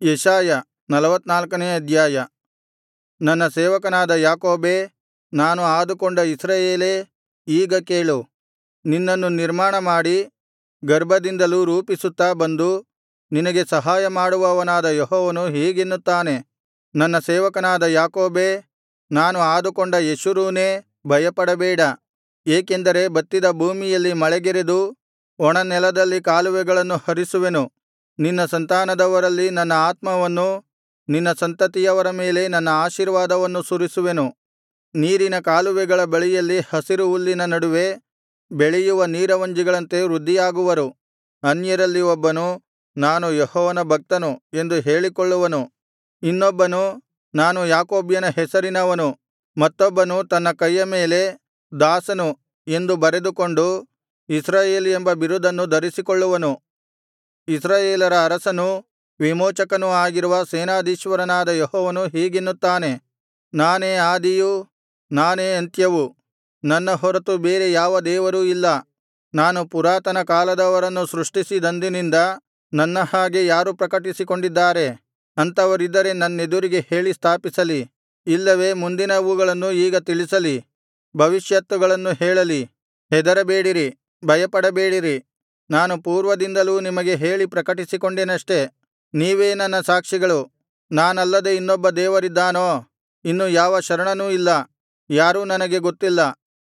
ಯೆಶಾಯ ನಲವತ್ತನಾಲ್ಕನೇ ಅಧ್ಯಾಯ ನನ್ನ ಸೇವಕನಾದ ಯಾಕೋಬೇ ನಾನು ಆದುಕೊಂಡ ಇಸ್ರಾಯೇಲೇ ಈಗ ಕೇಳು ನಿನ್ನನ್ನು ನಿರ್ಮಾಣಮಾಡಿ ಗರ್ಭದಿಂದಲೂ ರೂಪಿಸುತ್ತಾ ಬಂದು ನಿನಗೆ ಸಹಾಯಮಾಡುವವನಾದ ಯೆಹೋವನು ಹೀಗೆನ್ನುತ್ತಾನೆ ನನ್ನ ಸೇವಕನಾದ ಯಾಕೋಬೇ ನಾನು ಆದುಕೊಂಡ ಯೆಶುರೂನೇ ಭಯಪಡಬೇಡ ಏಕೆಂದರೆ ಬತ್ತಿದ ಭೂಮಿಯಲ್ಲಿ ಮಳೆಗರೆದು ಒಣನೆಲದಲ್ಲಿ ಕಾಲುವೆಗಳನ್ನು ಹರಿಸುವೆನು ನಿನ್ನ ಸಂತಾನದವರಲ್ಲಿ ನನ್ನ ಆತ್ಮವನ್ನೂ ನಿನ್ನ ಸಂತತಿಯವರ ಮೇಲೆ ನನ್ನ ಆಶೀರ್ವಾದವನ್ನು ಸುರಿಸುವೆನು ನೀರಿನ ಕಾಲುವೆಗಳ ಬಳಿಯಲ್ಲಿ ಹಸಿರು ಹುಲ್ಲಿನ ನಡುವೆ ಬೆಳೆಯುವ ನೀರವಂಜಿಗಳಂತೆ ವೃದ್ಧಿಯಾಗುವರು ಅನ್ಯರಲ್ಲಿ ಒಬ್ಬನು ನಾನು ಯೆಹೋವನ ಭಕ್ತನು ಎಂದು ಹೇಳಿಕೊಳ್ಳುವನು ಇನ್ನೊಬ್ಬನು ನಾನು ಯಾಕೋಬ್ಯನ ಹೆಸರಿನವನು ಮತ್ತೊಬ್ಬನು ತನ್ನ ಕೈಯ ಮೇಲೆ ದಾಸನು ಎಂದು ಬರೆದುಕೊಂಡು ಇಸ್ರಾಯೇಲ್ ಎಂಬ ಬಿರುದನ್ನು ಧರಿಸಿಕೊಳ್ಳುವನು ಇಸ್ರಾಯೇಲರ ಅರಸನೂ ವಿಮೋಚಕನೂ ಆಗಿರುವ ಸೇನಾಧೀಶ್ವರನಾದ ಯೆಹೋವನು ಹೀಗೆನ್ನುತ್ತಾನೆ ನಾನೇ ಆದಿಯೂ ನಾನೇ ಅಂತ್ಯವೂ ನನ್ನ ಹೊರತು ಬೇರೆ ಯಾವ ದೇವರೂ ಇಲ್ಲ ನಾನು ಪುರಾತನ ಕಾಲದವರನ್ನು ಸೃಷ್ಟಿಸಿದಂದಿನಿಂದ ನನ್ನ ಹಾಗೆ ಯಾರು ಪ್ರಕಟಿಸಿಕೊಂಡಿದ್ದಾರೆ ಅಂಥವರಿದ್ದರೆ ನನ್ನೆದುರಿಗೆ ಹೇಳಿ ಸ್ಥಾಪಿಸಲಿ ಇಲ್ಲವೇ ಮುಂದಿನವುಗಳನ್ನು ಈಗ ತಿಳಿಸಲಿ ಭವಿಷ್ಯತ್ತುಗಳನ್ನು ಹೇಳಲಿ ಹೆದರಬೇಡಿರಿ ಭಯಪಡಬೇಡಿರಿ ನಾನು ಪೂರ್ವದಿಂದಲೂ ನಿಮಗೆ ಹೇಳಿ ಪ್ರಕಟಿಸಿಕೊಂಡೆನಷ್ಟೆ ನೀವೇ ನನ್ನ ಸಾಕ್ಷಿಗಳು ನಾನಲ್ಲದೆ ಇನ್ನೊಬ್ಬ ದೇವರಿದ್ದಾನೋ ಇನ್ನು ಯಾವ ಶರಣನೂ ಇಲ್ಲ ಯಾರೂ ನನಗೆ ಗೊತ್ತಿಲ್ಲ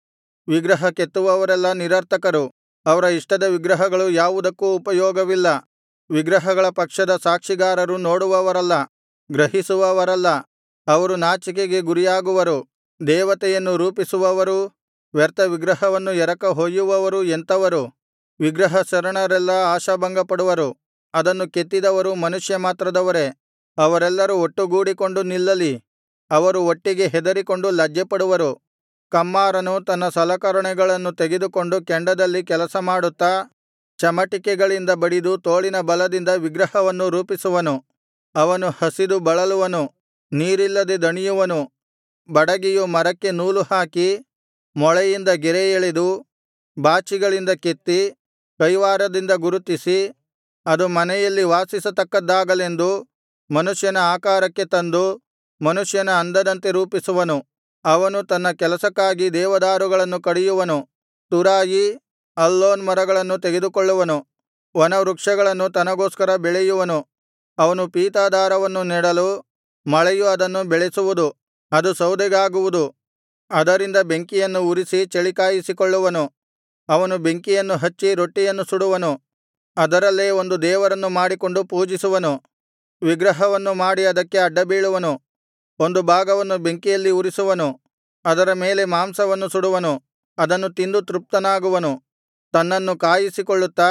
ವಿಗ್ರಹ ಕೆತ್ತುವವರೆಲ್ಲಾ ನಿರರ್ಥಕರು ಅವರ ಇಷ್ಟದ ವಿಗ್ರಹಗಳು ಯಾವುದಕ್ಕೂ ಉಪಯೋಗವಿಲ್ಲ ವಿಗ್ರಹಗಳ ಪಕ್ಷದ ಸಾಕ್ಷಿಗಾರರು ನೋಡುವವರಲ್ಲ ಗ್ರಹಿಸುವವರಲ್ಲ ಅವರು ನಾಚಿಕೆಗೆ ಗುರಿಯಾಗುವರು ದೇವತೆಯನ್ನು ರೂಪಿಸುವವರೂ ವ್ಯರ್ಥ ವಿಗ್ರಹವನ್ನು ಎರಕ ಹೊಯ್ಯುವವರೂ ಎಂಥವರು ವಿಗ್ರಹ ಶರಣರೆಲ್ಲಾ ಆಶಾಭಂಗಪಡುವರು ಅದನ್ನು ಕೆತ್ತಿದವರು ಮನುಷ್ಯ ಮಾತ್ರದವರೇ ಅವರೆಲ್ಲರೂ ಒಟ್ಟುಗೂಡಿಕೊಂಡು ನಿಲ್ಲಲಿ ಅವರು ಒಟ್ಟಿಗೆ ಹೆದರಿಕೊಂಡು ಲಜ್ಜೆಪಡುವರು ಕಮ್ಮಾರನು ತನ್ನ ಸಲಕರಣೆಗಳನ್ನು ತೆಗೆದುಕೊಂಡು ಕೆಂಡದಲ್ಲಿ ಕೆಲಸಮಾಡುತ್ತಾ ಚಮಟಿಕೆಗಳಿಂದ ಬಡಿದು ತೋಳಿನ ಬಲದಿಂದ ವಿಗ್ರಹವನ್ನು ರೂಪಿಸುವನು ಅವನು ಹಸಿದು ಬಳಲುವನು ನೀರಿಲ್ಲದೆ ದಣಿಯುವನು ಬಡಗಿಯು ಮರಕ್ಕೆ ನೂಲು ಹಾಕಿ ಮೊಳೆಯಿಂದ ಗೆರೆ ಎಳೆದು ಬಾಚಿಗಳಿಂದ ಕೆತ್ತಿ ಕೈವಾರದಿಂದ ಗುರುತಿಸಿ ಅದು ಮನೆಯಲ್ಲಿ ವಾಸಿಸತಕ್ಕದ್ದಾಗಲೆಂದು ಮನುಷ್ಯನ ಆಕಾರಕ್ಕೆ ತಂದು ಮನುಷ್ಯನ ಅಂದದಂತೆ ರೂಪಿಸುವನು ಅವನು ತನ್ನ ಕೆಲಸಕ್ಕಾಗಿ ದೇವದಾರುಗಳನ್ನು ಕಡಿಯುವನು ತುರಾಯಿ ಅಲ್ಲೋನ್ ಮರಗಳನ್ನು ತೆಗೆದುಕೊಳ್ಳುವನು ವನವೃಕ್ಷಗಳನ್ನು ತನಗೋಸ್ಕರ ಬೆಳೆಯುವನು ಅವನು ಪೀತದಾರವನ್ನು ನೆಡಲು ಮಳೆಯು ಅದನ್ನು ಬೆಳೆಸುವುದು ಅದು ಸೌದೆಗಾಗುವುದು ಅದರಿಂದ ಬೆಂಕಿಯನ್ನು ಉರಿಸಿ ಚಳಿಕಾಯಿಸಿಕೊಳ್ಳುವನು ಅವನು ಬೆಂಕಿಯನ್ನು ಹಚ್ಚಿ ರೊಟ್ಟಿಯನ್ನು ಸುಡುವನು ಅದರಲ್ಲೇ ಒಂದು ದೇವರನ್ನು ಮಾಡಿಕೊಂಡು ಪೂಜಿಸುವನು ವಿಗ್ರಹವನ್ನು ಮಾಡಿ ಅದಕ್ಕೆ ಅಡ್ಡಬೀಳುವನು ಒಂದು ಭಾಗವನ್ನು ಬೆಂಕಿಯಲ್ಲಿ ಉರಿಸುವನು ಅದರ ಮೇಲೆ ಮಾಂಸವನ್ನು ಸುಡುವನು ಅದನ್ನು ತಿಂದು ತೃಪ್ತನಾಗುವನು ತನ್ನನ್ನು ಕಾಯಿಸಿಕೊಳ್ಳುತ್ತಾ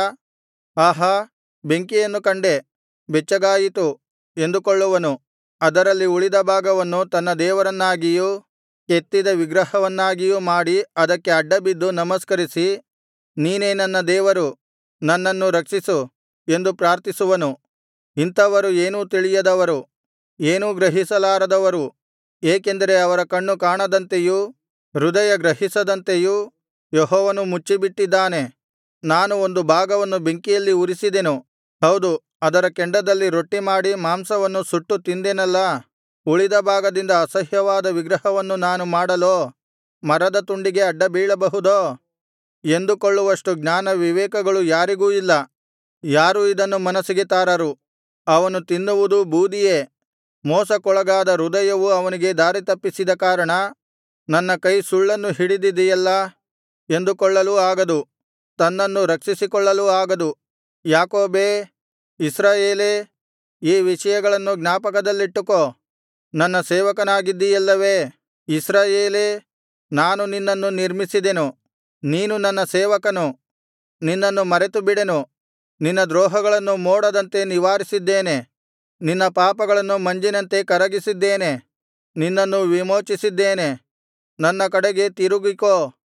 ಆಹಾ ಬೆಂಕಿಯನ್ನು ಕಂಡೆ ಬೆಚ್ಚಗಾಯಿತು ಎಂದುಕೊಳ್ಳುವನು ಅದರಲ್ಲಿ ಉಳಿದ ಭಾಗವನ್ನು ತನ್ನ ದೇವರನ್ನಾಗಿಯೂ ಕೆತ್ತಿದ ವಿಗ್ರಹವನ್ನಾಗಿಯೂ ಮಾಡಿ ಅದಕ್ಕೆ ಅಡ್ಡಬಿದ್ದು ನಮಸ್ಕರಿಸಿ ನೀನೇ ನನ್ನ ದೇವರು ನನ್ನನ್ನು ರಕ್ಷಿಸು ಎಂದು ಪ್ರಾರ್ಥಿಸುವನು ಇಂಥವರು ಏನೂ ತಿಳಿಯದವರು ಏನೂ ಗ್ರಹಿಸಲಾರದವರು ಏಕೆಂದರೆ ಅವರ ಕಣ್ಣು ಕಾಣದಂತೆಯೂ ಹೃದಯ ಗ್ರಹಿಸದಂತೆಯೂ ಯೆಹೋವನು ಮುಚ್ಚಿಬಿಟ್ಟಿದ್ದಾನೆ ನಾನು ಒಂದು ಭಾಗವನ್ನು ಬೆಂಕಿಯಲ್ಲಿ ಉರಿಸಿದೆನು ಹೌದು ಅದರ ಕೆಂಡದಲ್ಲಿ ರೊಟ್ಟಿಮಾಡಿ ಮಾಂಸವನ್ನು ಸುಟ್ಟು ತಿಂದೆನಲ್ಲಾ ಉಳಿದ ಭಾಗದಿಂದ ಅಸಹ್ಯವಾದ ವಿಗ್ರಹವನ್ನು ನಾನು ಮಾಡಲೋ ಮರದ ತುಂಡಿಗೆ ಅಡ್ಡಬೀಳಬಹುದೋ ಎಂದುಕೊಳ್ಳುವಷ್ಟು ಜ್ಞಾನ ವಿವೇಕಗಳು ಯಾರಿಗೂ ಇಲ್ಲ ಯಾರೂ ಇದನ್ನು ಮನಸ್ಸಿಗೆ ತಾರರು ಅವನು ತಿನ್ನುವುದು ಬೂದಿಯೇ ಮೋಸಕ್ಕೊಳಗಾದ ಹೃದಯವು ಅವನಿಗೆ ದಾರಿತಪ್ಪಿಸಿದ ಕಾರಣ ನನ್ನ ಕೈ ಸುಳ್ಳನ್ನು ಹಿಡಿದಿದೆಯಲ್ಲಾ ಎಂದುಕೊಳ್ಳಲೂ ಆಗದು ತನ್ನನ್ನು ರಕ್ಷಿಸಿಕೊಳ್ಳಲೂ ಆಗದು ಯಾಕೋಬೇ ಇಸ್ರಾಯೇಲೇ ಈ ವಿಷಯಗಳನ್ನು ಜ್ಞಾಪಕದಲ್ಲಿಟ್ಟುಕೋ ನನ್ನ ಸೇವಕನಾಗಿದ್ದೀಯಲ್ಲವೇ ಇಸ್ರಾಯೇಲೇ ನಾನು ನಿನ್ನನ್ನು ನಿರ್ಮಿಸಿದೆನು ನೀನು ನನ್ನ ಸೇವಕನು ನಿನ್ನನ್ನು ಮರೆತುಬಿಡೆನು ನಿನ್ನ ದ್ರೋಹಗಳನ್ನು ಮೋಡದಂತೆ ನಿವಾರಿಸಿದ್ದೇನೆ ನಿನ್ನ ಪಾಪಗಳನ್ನು ಮಂಜಿನಂತೆ ಕರಗಿಸಿದ್ದೇನೆ ನಿನ್ನನ್ನು ವಿಮೋಚಿಸಿದ್ದೇನೆ ನನ್ನ ಕಡೆಗೆ ತಿರುಗಿಕೋ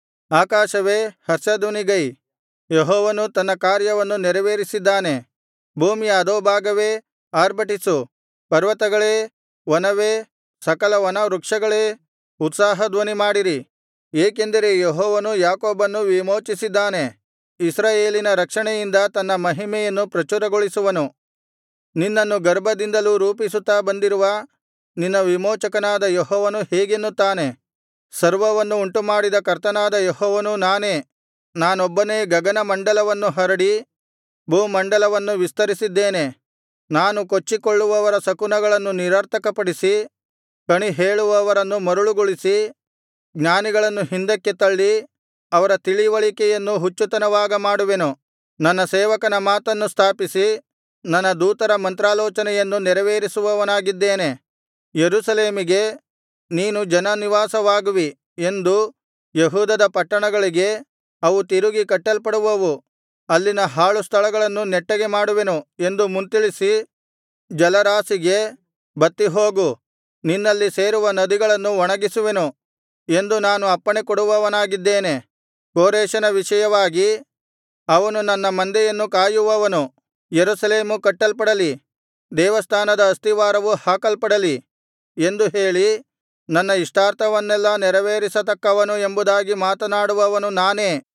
ಆಕಾಶವೇ ಹರ್ಷಧ್ವನಿಗೈ ಯೆಹೋವನು ತನ್ನ ಕಾರ್ಯವನ್ನು ನೆರವೇರಿಸಿದ್ದಾನೆ ಭೂಮಿಯ ಅಧೋಭಾಗವೇ ಆರ್ಭಟಿಸು ಪರ್ವತಗಳೇ ವನವೇ ಸಕಲ ವನವೃಕ್ಷಗಳೇ ಉತ್ಸಾಹಧ್ವನಿ ಮಾಡಿರಿ ಏಕೆಂದರೆ ಯೆಹೋವನು ಯಾಕೋಬನ್ನು ವಿಮೋಚಿಸಿದ್ದಾನೆ ಇಸ್ರಾಯೇಲಿನ ರಕ್ಷಣೆಯಿಂದ ತನ್ನ ಮಹಿಮೆಯನ್ನು ಪ್ರಚುರಗೊಳಿಸುವನು ನಿನ್ನನ್ನು ಗರ್ಭದಿಂದಲೂ ರೂಪಿಸುತ್ತಾ ಬಂದಿರುವ ನಿನ್ನ ವಿಮೋಚಕನಾದ ಯೆಹೋವನು ಹೀಗೆನ್ನುತ್ತಾನೆ ಸರ್ವವನ್ನು ಉಂಟುಮಾಡಿದ ಕರ್ತನಾದ ಯೆಹೋವನು ನಾನೇ ನಾನೊಬ್ಬನೇ ಗಗನಮಂಡಲವನ್ನು ಹರಡಿ ಭೂಮಂಡಲವನ್ನು ವಿಸ್ತರಿಸಿದ್ದೇನೆ ನಾನು ಕೊಚ್ಚಿಕೊಳ್ಳುವವರ ಶಕುನಗಳನ್ನು ನಿರರ್ಥಕಪಡಿಸಿ ಕಣಿಹೇಳುವವರನ್ನು ಮರುಳುಗೊಳಿಸಿ ಜ್ಞಾನಿಗಳನ್ನು ಹಿಂದಕ್ಕೆ ತಳ್ಳಿ ಅವರ ತಿಳಿವಳಿಕೆಯನ್ನು ಹುಚ್ಚುತನವಾಗ ಮಾಡುವೆನು ನನ್ನ ಸೇವಕನ ಮಾತನ್ನು ಸ್ಥಾಪಿಸಿ ನನ್ನ ದೂತರ ಮಂತ್ರಾಲೋಚನೆಯನ್ನು ನೆರವೇರಿಸುವವನಾಗಿದ್ದೇನೆ ಯೆರೂಸಲೇಮಿಗೆ ನೀನು ಜನನಿವಾಸವಾಗುವಿ ಎಂದು ಯೆಹೂದದ ಪಟ್ಟಣಗಳಿಗೆ ಅವು ತಿರುಗಿ ಕಟ್ಟಲ್ಪಡುವವು ಅಲ್ಲಿನ ಹಾಳು ಸ್ಥಳಗಳನ್ನು ನೆಟ್ಟಗೆ ಮಾಡುವೆನು ಎಂದು ಮುಂತಿಳಿಸಿ ಜಲರಾಶಿಗೆ ಬತ್ತಿಹೋಗು ನಿನ್ನಲ್ಲಿ ಸೇರುವ ನದಿಗಳನ್ನು ಒಣಗಿಸುವೆನು ಎಂದು ನಾನು ಅಪ್ಪಣೆ ಕೊಡುವವನಾಗಿದ್ದೇನೆ ಕೋರೆಷನ ವಿಷಯವಾಗಿ ಅವನು ನನ್ನ ಮಂದೆಯನ್ನು ಕಾಯುವವನು ಯೆರೂಸಲೇಮು ಕಟ್ಟಲ್ಪಡಲಿ ದೇವಸ್ಥಾನದ ಅಸ್ತಿವಾರವು ಹಾಕಲ್ಪಡಲಿ ಎಂದು ಹೇಳಿ ನನ್ನ ಇಷ್ಟಾರ್ಥವನ್ನೆಲ್ಲಾ ನೆರವೇರಿಸತಕ್ಕವನು ಎಂಬುದಾಗಿ ಮಾತನಾಡುವವನು ನಾನೇ